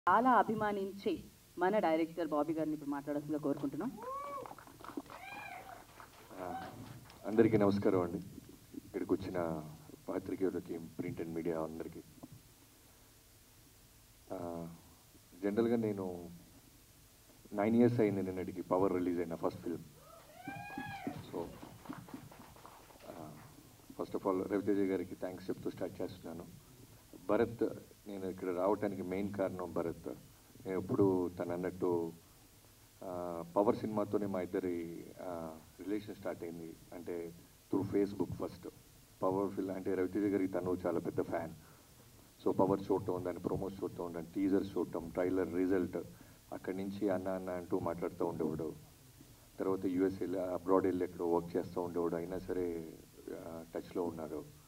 చాలా అభిమానించే మన డైరెక్టర్ బాబీ గారిని ఇప్పుడు మాట్లాడాల్సిందిగా కోరుకుంటున్నాం ఆ, అందరికీ నమస్కారం అండి ఇక్కడికి వచ్చిన పాత్రికేయులకి ప్రింట్ అండ్ మీడియా అందరికీ ఆ, జనరల్గా నేను నైన్ ఇయర్స్ అయింది నిన్నటికి పవర్ రిలీజ్ అయిన first film so first of all Raviteja గారికి థ్యాంక్స్ చెప్తూ స్టార్ట్ చేస్తున్నాను భరత్ నేను ఇక్కడ రావడానికి మెయిన్ కారణం భరత్ నేను ఎప్పుడు తను అన్నట్టు ఆ, పవర్ సినిమాతోనే మా ఇద్దరి రిలేషన్ స్టార్ట్ అయింది అంటే through Facebook first power film అంటే రవితేజ గారికి తను చాలా పెద్ద ఫ్యాన్ సో పవర్ చూడటం దాని ప్రోమోస్ చూడటం దాని టీజర్స్ చూడటం ట్రైలర్ రిజల్ట్ అక్కడి నుంచి అన్న అన్న అంటూ మాట్లాడుతూ ఉండేవాడు తర్వాత యూఎస్ వెళ్ళి అబ్రాడ్ వెళ్ళి ఎక్కడో వర్క్ చేస్తూ ఉండేవాడు అయినా సరే టచ్లో ఉన్నారు